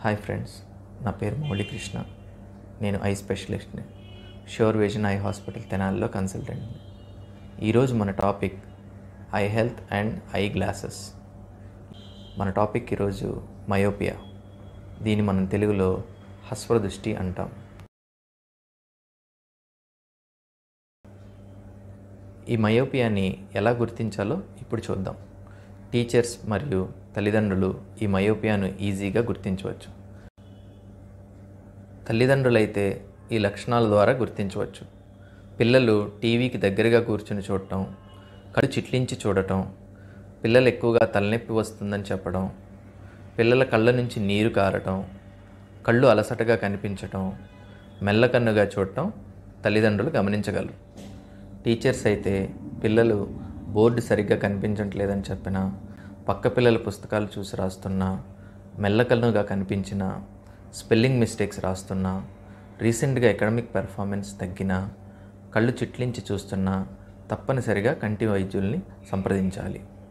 hi friends నా పేరు మౌళీకృష్ణ నేను ఐ స్పెషలిస్ట్ని ష్యూర్ విజన్ ఐ హాస్పిటల్ తెనాలిలో కన్సల్టెంట్ని ఈరోజు మన topic eye health and eye glasses మన టాపిక్ ఈరోజు మయోపియా దీన్ని మనం తెలుగులో హస్వ దృష్టి అంటాం ఈ మయోపియాని ఎలా గుర్తించాలో ఇప్పుడు చూద్దాం టీచర్స్ మరియు తల్లిదండ్రులు ఈ మయోపియాను ఈజీగా గుర్తించవచ్చు తల్లిదండ్రులైతే ఈ లక్షణాల ద్వారా గుర్తించవచ్చు పిల్లలు టీవీకి దగ్గరగా కూర్చుని చూడటం కళ్ళు చిట్లించి చూడటం పిల్లలు ఎక్కువగా తలనొప్పి వస్తుందని చెప్పడం పిల్లల కళ్ళ నుంచి నీరు కారటం కళ్ళు అలసటగా కనిపించటం మెల్లకన్నుగా చూడటం తల్లిదండ్రులు గమనించగలరు టీచర్స్ అయితే పిల్లలు బోర్డు సరిగ్గా కనిపించట్లేదని చెప్పినా పక్క పిల్లల పుస్తకాలు చూసి రాస్తున్నా మెల్లకన్నుగా కనిపించిన స్పెల్లింగ్ మిస్టేక్స్ రాస్తున్నా రీసెంట్గా అకాడమిక్ పెర్ఫార్మెన్స్ తగ్గినా కళ్ళు చిట్లించి చూస్తున్నా తప్పనిసరిగా కంటి వైద్యుల్ని సంప్రదించాలి